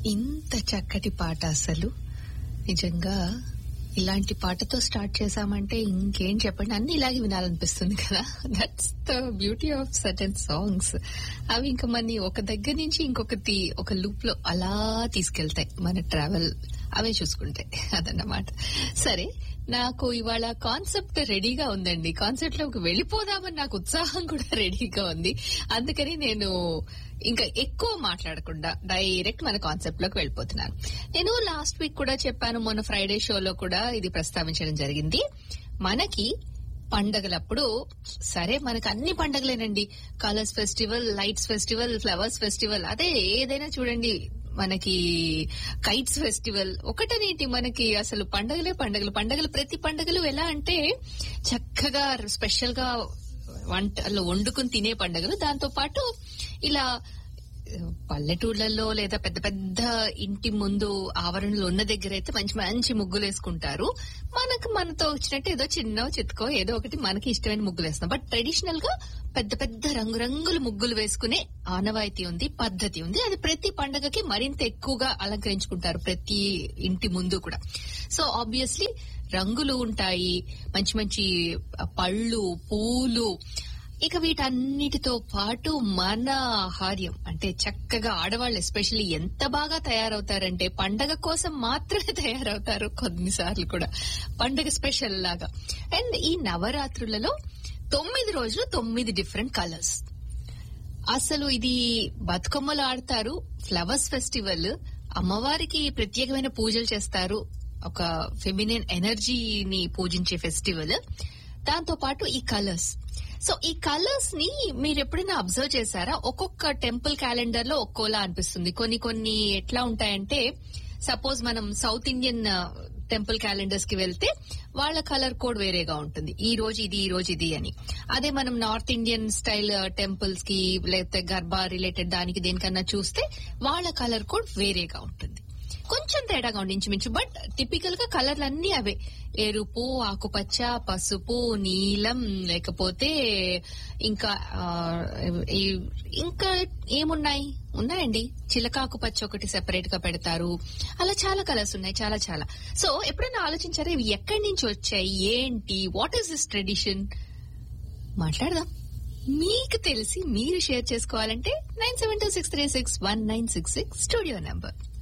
ఇంత చక్కటి పాట అసలు నిజంగా ఇలాంటి పాటతో స్టార్ట్ చేశామంటే ఇంకేం చెప్పండి అన్ని ఇలాగే వినాలనిపిస్తుంది కదా that's the beauty of certain songs అవి ఇంకా మన ఒక దగ్గర నుంచి ఇంకొకటి ఒక లూప్ లో అలా తీసుకెళ్తాయి మన ట్రావెల్ అవే చూసుకుంటాయి అదన్నమాట సరే నాకు ఇవాళ కాన్సెప్ట్ రెడీగా ఉందండి కాన్సెప్ట్ లోకి వెళ్ళిపోదామని నాకు ఉత్సాహం కూడా రెడీగా ఉంది అందుకని నేను ఇంకా ఎక్కువ మాట్లాడకుండా డైరెక్ట్ మన కాన్సెప్ట్ లోకి వెళ్ళిపోతున్నాను నేను లాస్ట్ వీక్ కూడా చెప్పాను మొన్న ఫ్రైడే షోలో కూడా ఇది ప్రస్తావించడం జరిగింది మనకి పండగలప్పుడు సరే మనకు అన్ని పండగలేనండి colours festival lights festival flowers festival అదే ఏదైనా చూడండి మనకి కైట్స్ ఫెస్టివల్ ఒకటనేటి మనకి అసలు పండగలే పండగలు పండగలు ప్రతి పండగలు ఎలా అంటే చక్కగా స్పెషల్ గా వంటలో వండుకుని తినే పండుగలు దాంతో పాటు ఇలా పల్లెటూళ్ళల్లో లేదా పెద్ద పెద్ద ఇంటి ముందు ఆవరణలో ఉన్న దగ్గర అయితే మంచి మంచి ముగ్గులు వేసుకుంటారు మనకు మనతో వచ్చినట్టు ఏదో చిన్న చిత్కో ఏదో ఒకటి మనకి ఇష్టమైన ముగ్గులు వేస్తాం బట్ ట్రెడిషనల్ గా పెద్ద పెద్ద రంగురంగుల ముగ్గులు వేసుకునే ఆనవాయితీ ఉంది పద్ధతి ఉంది అది ప్రతి పండగకి మరింత ఎక్కువగా అలంకరించుకుంటారు ప్రతి ఇంటి ముందు కూడా సో ఆబ్వియస్లీ రంగులు ఉంటాయి మంచి మంచి పళ్ళు పూలు ఇక వీటన్నిటితో పాటు మన ఆహార్యం అంటే చక్కగా ఆడవాళ్ళు ఎస్పెషల్లీ ఎంత బాగా తయారవుతారంటే పండగ కోసం మాత్రమే తయారవుతారు కొన్నిసార్లు కూడా పండగ స్పెషల్ లాగా అండ్ ఈ నవరాత్రులలో తొమ్మిది రోజులు తొమ్మిది డిఫరెంట్ కలర్స్ అసలు ఇది బతుకమ్మలు ఆడతారు ఫ్లవర్స్ ఫెస్టివల్ అమ్మవారికి ప్రత్యేకమైన పూజలు చేస్తారు ఒక ఫెమినిన్ ఎనర్జీని పూజించే ఫెస్టివల్ దాంతో పాటు ఈ కలర్స్ సో ఈ కలర్స్ ని మీరు ఎప్పుడైనా అబ్జర్వ్ చేశారా ఒక్కొక్క టెంపుల్ క్యాలెండర్ లో ఒక్కోలా అనిపిస్తుంది కొన్ని కొన్ని ఎట్లా ఉంటాయంటే సపోజ్ మనం సౌత్ ఇండియన్ టెంపుల్ క్యాలెండర్స్ కి వెళ్తే వాళ్ళ కలర్ కోడ్ వేరేగా ఉంటుంది ఈ రోజు ఇది ఈ రోజు ఇది అని అదే మనం నార్త్ ఇండియన్ స్టైల్ టెంపుల్స్ కి లేకపోతే గర్భా రిలేటెడ్ దానికి దేనికన్నా చూస్తే వాళ్ళ కలర్ కోడ్ వేరేగా ఉంటుంది కొంచెం తేడాగా ఉండి ఇంచుమించు బట్ టిపికల్ గా కలర్లు అన్ని అవే ఎరుపు ఆకుపచ్చ పసుపు నీలం లేకపోతే ఇంకా ఇంకా ఏమున్నాయి ఉన్నాయండి చిలకాకు పచ్చ ఒకటి సెపరేట్ గా పెడతారు అలా చాలా కలర్స్ ఉన్నాయి చాలా చాలా సో ఎప్పుడైనా ఆలోచించారా ఇవి ఎక్కడి నుంచి వచ్చాయి ఏంటి వాట్ ఈస్ దిస్ ట్రెడిషన్ మాట్లాడదాం మీకు తెలిసి మీరు షేర్ చేసుకోవాలంటే nine seven two six three six one nine six six studio number